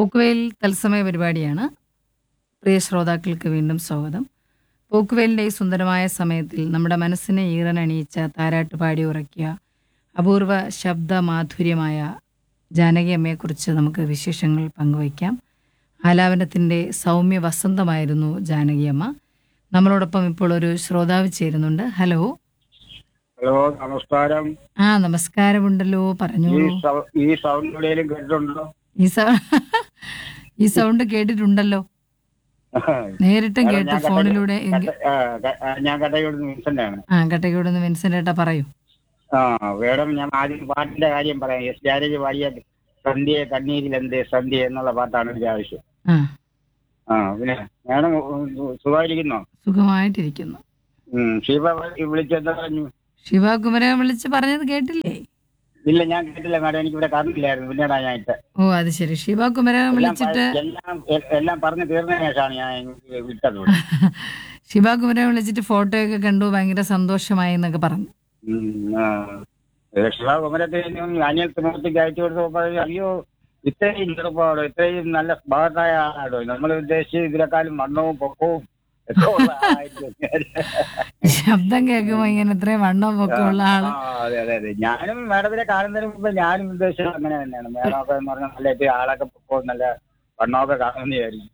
പോക്കുവെയിൽ തത്സമയ പരിപാടിയാണ് പ്രിയ ശ്രോതാക്കൾക്ക് വീണ്ടും സ്വാഗതം പോക്കുവെയിലിൻ്റെ ഈ സുന്ദരമായ സമയത്തിൽ നമ്മുടെ മനസ്സിനെ ഈറനണിയിച്ച താരാട്ട് പാടി ഉറക്കിയ അപൂർവ ശബ്ദ മാധുര്യമായ ജാനകി അമ്മയെക്കുറിച്ച് നമുക്ക് വിശേഷങ്ങൾ പങ്കുവയ്ക്കാം ആലാപനത്തിൻ്റെ സൗമ്യ വസന്തമായിരുന്നു ജാനകി അമ്മ നമ്മളോടൊപ്പം ഇപ്പോൾ ഒരു ശ്രോതാവ് ചേരുന്നുണ്ട് ഹലോ ഹലോ നമസ്കാരം ആ നമസ്കാരമുണ്ടല്ലോ ഈ പറഞ്ഞോളൂ സൗ- ഈ സൗണ്ട് എവിടെയെങ്കിലും കേട്ടിട്ടുണ്ടോ ഈ സൗ ഈ സൗണ്ട് കേട്ടിട്ടുണ്ടല്ലോ നേരിട്ടും കാരണം കേട്ടു ഞാൻ ഫോണിലൂടെ കട്ട- എങ്കിൽ ആ, ക- ആ, ഞാൻ കട്ടയോട് വിൻസെന്റ് ആണ് ആ കട്ടയ്ക്കോട് നിന്ന് വിൻസെന്റ് ഏട്ടാ പറയൂ ആ വേണം ഞാൻ ആദ്യം പാട്ടിന്റെ കാര്യം പറയാം എസ് ജാനകി പാടിയ സന്ധ്യ കണ്ണീരിൽ എന്ത് സന്ധ്യ എന്നുള്ള പാട്ടാണ് എനിക്ക് ആവശ്യം ആ ആ പിന്നെ മേഡം സുഖമായിരിക്കുന്നോ സുഖമായിട്ടിരിക്കുന്നു ഉം, ശിവ വിളിച്ചെന്താ പറഞ്ഞു ശിവകുമരൻ വിളിച്ച് പറഞ്ഞത് കേട്ടില്ലേ ഇല്ല ഞാൻ കേട്ടില്ല മാഡം എനിക്ക് ഇവിടെ കാണുന്നില്ലായിരുന്നു പിന്നീടാ ഞാൻ ഇട്ട് ഓ അത് ശരി ശിവകുമരൻ എല്ലാം വിളിച്ചിട്ട് പ- എല്ലാം എ- എല്ലാം പറഞ്ഞു തീർന്നതിന് ശേഷമാണ് ഞാൻ വിട്ടത് ഇവിടെ. ശിവകുമരൻ വിളിച്ചിട്ട് ഫോട്ടോയൊക്കെ കണ്ടു ഭയങ്കര സന്തോഷമായി എന്നൊക്കെ പറഞ്ഞു ഉം, ആ. ശിവ കുമരത്തിനും അനിയൽ സുമൃത്തിക്ക് അയച്ചു കൊടുത്തപ്പോ പറഞ്ഞു, അയ്യോ ഇത്രയും ചെറുപ്പമാണോ ഇത്രയും നല്ല സ്മാർട്ടായ ആളാണോ നമ്മൾ ഉദ്ദേശിച്ച് ഇതിനെക്കാളും വണ്ണവും പൊക്കവും ഒക്കെ ഉള്ള ആളായിരിക്കും. ശബ്ദം കേൾക്കുമ്പോ ഇങ്ങനെ ഇത്രയും വണ്ണവും പൊക്കമുള്ള ആള് ആ, അതെ അതെ അതെ ഞാനും മാഡത്തിനെ കാണുന്നതിന് മുമ്പ് ഞാനും ഉദ്ദേശിച്ചത് അങ്ങനെ തന്നെയാണ് മേഡമൊക്കെ എന്ന് പറഞ്ഞാൽ നല്ല ഇത്തിരി ആളൊക്കെ പൊക്കവും നല്ല വണ്ണമൊക്കെ കാണുമെന്ന് വിചാരിക്കും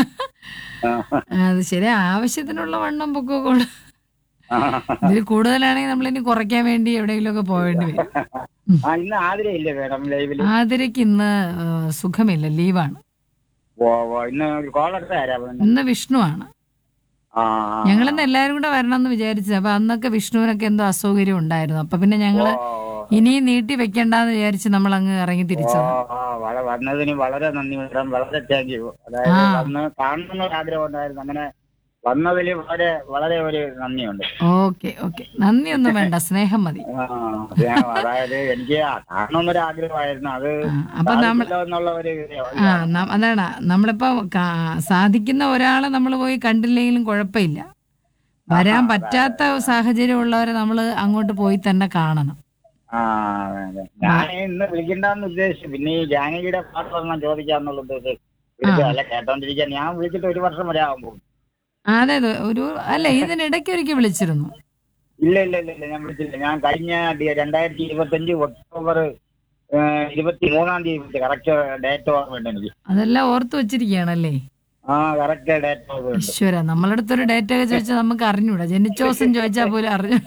ആ. അത് ശരി ആവശ്യത്തിനുള്ള വണ്ണം പൊക്കമൊക്കെ ഉള്ള ആ. ഇതിൽ കൂടുതലാണെങ്കിൽ നമ്മൾ ഇനി കുറയ്ക്കാൻ വേണ്ടി എവിടെയെങ്കിലും ഒക്കെ പോവേണ്ടി വരും ആ ഇന്ന് ആതിരയില്ലേ മേഡം ലൈവില് ആതിരയ്ക്ക് ഇന്ന് ആ, സുഖമില്ല ലീവാണ് ഓ ഓ, ഇന്ന് കോളെടുത്ത ആരാ പിന്നെ? ഇന്ന് വിഷ്ണുവാണ് ആ ഞങ്ങളിന്ന് എല്ലാവരും കൂടെ വരണം എന്ന് വിചാരിച്ചത് അപ്പൊ അന്നൊക്കെ വിഷ്ണുവിനൊക്കെ എന്തോ അസൗകര്യം ഉണ്ടായിരുന്നു അപ്പൊ പിന്നെ ഞങ്ങള് ഓ, ഇനിയും നീട്ടി വെക്കണ്ടെന്ന് വിചാരിച്ച് നമ്മൾ അങ്ങ് ഇറങ്ങി ഓ, തിരിച്ചത് ആ, വള- വന്നതിന് വളരെ നന്ദി മേഡം വളരെ താങ്ക് യു അതായത് ആ. വന്ന് കാണണമെന്ന് ഒരു ആഗ്രഹം ഉണ്ടായിരുന്നു അങ്ങനെ വന്നതിൽ വളരെ വളരെ ഒരു നന്ദിയുണ്ട് ഓക്കെ ഓക്കെ നന്ദിയൊന്നും വേണ്ട സ്നേഹം മതി ആ, ഞാൻ- അതായത് എനിക്ക് ആ കാണണമെന്നൊരു ആഗ്രഹമായിരുന്നു അത് ആ, അപ്പൊ നമ്മൾ സാധിച്ചല്ലോ എന്നുള്ള ഒരു ആ ന- അതാണ് നമ്മളിപ്പോ കാ- സാധിക്കുന്ന ഒരാളെ നമ്മൾ പോയി കണ്ടില്ലെങ്കിലും കുഴപ്പമില്ല വരാൻ പറ്റാത്ത സാഹചര്യം ഉള്ളവരെ നമ്മൾ അങ്ങോട്ട് പോയി തന്നെ കാണണം ആ അതെ, അതെ. ഞാൻ ഇന്ന് വിളിക്കണ്ടെന്ന് ഉദ്ദേശിച്ചു പിന്നെ ഈ ജാനകിയുടെ പാട്ട് ഒരെണ്ണം ചോദിക്കാന്നുള്ള ഉദ്ദേശം വിളിച്ചത് അല്ല കേട്ടോണ്ടിരിക്കാൻ ഞാൻ വിളിച്ചിട്ട് ഒരു വർഷം വരെ ആകുമ്പോൾ ആ, അതെ അതെ ഒരു അല്ല ഇതിനിടയ്ക്ക് ഒരിക്കൽ വിളിച്ചിരുന്നു ഇല്ല ഇല്ല ഇല്ല ഇല്ല ഞാൻ വിളിച്ചില്ല ഞാൻ കഴിഞ്ഞ ഡി- രണ്ടായിരത്തി ഇരുപത്തഞ്ച് ഒക്ടോബർ ഇരുപത്തി മൂന്നാം തീയതി വിളിച്ചു കറക്റ്റ് ഡേറ്റ് ഓർമ്മയുണ്ട് എനിക്ക് അതെല്ലാം ഓർത്തു വെച്ചിരിക്കുകയാണല്ലേ ആ കറക്റ്റ് ഡേറ്റ് ഓർമ്മയുണ്ട് ഈശ്വര നമ്മളടുത്തൊരു ഡേറ്റ ഒക്കെ ചോദിച്ചാൽ നമുക്ക് അറിഞ്ഞൂടാ ജനിച്ച ദിവസം ചോദിച്ചാൽ പോലും അറിഞ്ഞു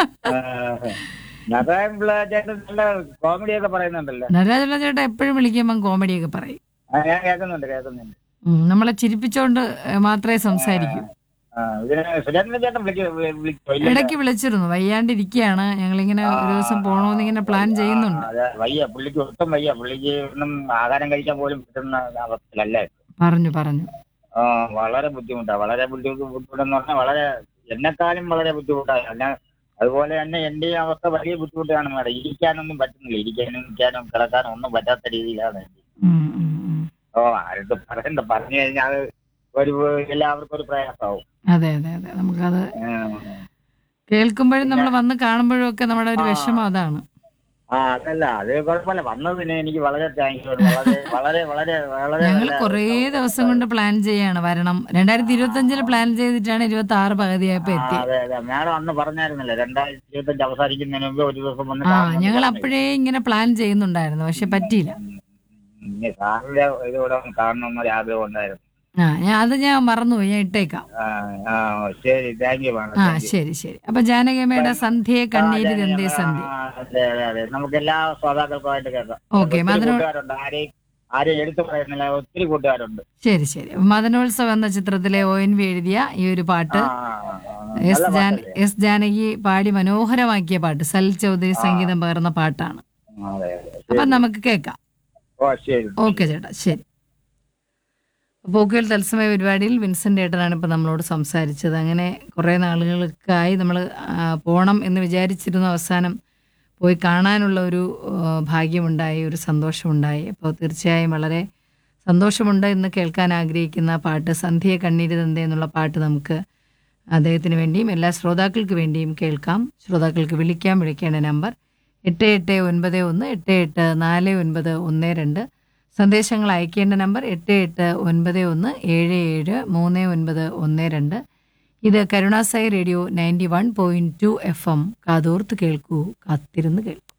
നാരായൺ പിള്ള ചേട്ടൻ നല്ല കോമഡി ഒക്കെ പറയുന്നുണ്ടല്ലോ നരാജുള്ള ചേട്ടാ എപ്പോഴും വിളിക്കുമ്പോൾ കോമഡിയൊക്കെ പറയും ആ, ഞാൻ കേൾക്കുന്നുണ്ട് കേൾക്കുന്നുണ്ട് ഉം, നമ്മളെ ചിരിപ്പിച്ചോണ്ട് ഏ, മാത്രമേ സംസാരിക്കൂ ആ ഇതിന് സുരേന്ദ്രൻ ചേട്ടൻ വിളിക്കോ വിളിക്കോ ഇല്ല ഇടയ്ക്ക് വിളിച്ചിരുന്നു വയ്യാണ്ടിരിക്കുകയാണ് ഞങ്ങളിങ്ങനെ ഒരു ദിവസം പോണോന്ന് ഇങ്ങനെ പ്ലാൻ ചെയ്യുന്നുണ്ട് അതെ വയ്യ പുള്ളിക്ക് ഒട്ടും വയ്യ പുള്ളിക്ക് ഒന്നും ആഹാരം കഴിക്കാൻ പോലും പറ്റുന്ന അവസ്ഥയിലല്ലേ പറഞ്ഞു പറഞ്ഞു ആ വളരെ ബുദ്ധിമുട്ടാണ് വളരെ ബുദ്ധിമുട്ട് ബുദ്ധിമുട്ടെന്ന് പറഞ്ഞാൽ വളരെ എന്നെക്കാളും വളരെ ബുദ്ധിമുട്ടാണ് അല്ല അതുപോലെ തന്നെ എൻ്റെ ഈ അവസ്ഥ വലിയ ബുദ്ധിമുട്ടാണ് മേഡം ഇരിക്കാനൊന്നും പറ്റുന്നില്ല ഇരിക്കാനും നിൽക്കാനും കിടക്കാനും ഒന്നും പറ്റാത്ത രീതിയിലാണ് ഉം, ഉം, ഉം. ഓ ആരുടെ പറയണ്ട പറഞ്ഞു കഴിഞ്ഞാൽ ഒരു എല്ലാവർക്കും ഒരു പ്രയാസമാവും അതെ അതെ അതെ നമുക്കത് ഉം. കേൾക്കുമ്പോഴും നമ്മൾ വന്ന് കാണുമ്പോഴും ഒക്കെ നമ്മുടെ ഒരു വിഷമം അതാണ് ആ അതല്ല അത് കുഴപ്പമില്ല വന്നതിന് എനിക്ക് വളരെ താങ്ക് യു വളരെ വളരെ വളരെ വളരെ ഞങ്ങൾ നല്ല- കുറേ ദിവസം കൊണ്ട് പ്ലാൻ ചെയ്യാണ് വരണം രണ്ടായിരത്തി ഇരുപത്തി അഞ്ചില് പ്ലാൻ ചെയ്തിട്ടാണ് ഇരുപത്തി ആറ് പകുതിയായപ്പോ ആ, എത്തി അതെ അതെ മാഡം അന്ന് പറഞ്ഞായിരുന്നല്ലോ രണ്ടായിരത്തി ഇരുപത്തഞ്ച് അവസാനിക്കുന്നതിന് മുമ്പ് ഒരു ദിവസം വന്ന് ആ കാണണം എന്ന് ഞങ്ങൾ പറഞ്ഞു. അപ്പോഴേ ഇങ്ങനെ പ്ലാൻ ചെയ്യുന്നുണ്ടായിരുന്നു പക്ഷെ പറ്റിയില്ല ഉം. ഇനി സാറിന്റെ ഇതോടെ ഒന്ന് കാണണമെന്നൊരു ആഗ്രഹം ഉണ്ടായിരുന്നു ആ ഞാൻ അത് ഞാൻ മറന്നുപോയി ഞാൻ ഇട്ടേക്കാം ആ, ആ, ശരി താങ്ക് യു മാഡം ആ ശരി ശരി അപ്പൊ ജാനകിയമ്മയുടെ സന്ധ്യയെ കണ്ണീര് ദന്തേ സന്ധ്യ ആ, അതെ അതെ അതെ നമുക്ക് എല്ലാ ശ്രോതാക്കൾക്കുമായിട്ട് കേൾക്കാം ഓക്കെ ഒത്തിരി മദനോ കൂട്ടുകാരുണ്ട് ആരെയും ആരെയും എടുത്തു പറയുന്നില്ല ഒത്തിരി കൂട്ടുകാരുണ്ട് ശരി ശരി അപ്പൊ മദനോത്സവം എന്ന ചിത്രത്തിലെ ഒ എൻ വി എഴുതിയ ഈ ഒരു പാട്ട് ആ, ആ, ആ, എസ് നല്ല ജാൻ പാട്ടല്ലേ? എസ് ജാനകി പാടി മനോഹരമാക്കിയ പാട്ട് സൽ ചൗധരി സംഗീതം പകർന്ന പാട്ടാണ് ആ, അതെ അതെ അപ്പൊ നമുക്ക് കേൾക്കാം ഓ ശരി ഓക്കെ ചേട്ടാ ശരി പോക്കുവൽ തത്സമയ പരിപാടിയിൽ വിൻസെന്റ് ഏട്ടനാണ് ഇപ്പൊ നമ്മളോട് സംസാരിച്ചത് അങ്ങനെ കുറേ നാളുകൾക്കായി നമ്മൾ പോണം എന്ന് വിചാരിച്ചിരുന്ന അവസാനം പോയി കാണാനുള്ള ഒരു ആ, ഭാഗ്യമുണ്ടായി ഒരു സന്തോഷമുണ്ടായി അപ്പോൾ തീർച്ചയായും വളരെ സന്തോഷമുണ്ട് എന്ന് കേൾക്കാൻ ആഗ്രഹിക്കുന്ന പാട്ട് സന്ധ്യയെ കണ്ണീര് തന്തേ എന്നുള്ള പാട്ട് നമുക്ക് അദ്ദേഹത്തിന് വേണ്ടിയും എല്ലാ ശ്രോതാക്കൾക്ക് വേണ്ടിയും കേൾക്കാം ശ്രോതാക്കൾക്ക് വിളിക്കാം വിളിക്കേണ്ട നമ്പർ എട്ട് എട്ട് ഒൻപത് ഒന്ന് എട്ട് എട്ട് നാല് ഒൻപത് ഒന്ന് രണ്ട് സന്ദേശങ്ങൾ അയക്കേണ്ട നമ്പർ എട്ട് എട്ട് ഒൻപത് ഒന്ന് ഏഴ് ഏഴ് മൂന്ന് ഒൻപത് ഒന്ന് രണ്ട് ഇത് കരുണാസായി radio ninety one point two F M കാതോർത്ത് കേൾക്കൂ കാത്തിരുന്ന് കേൾക്കൂ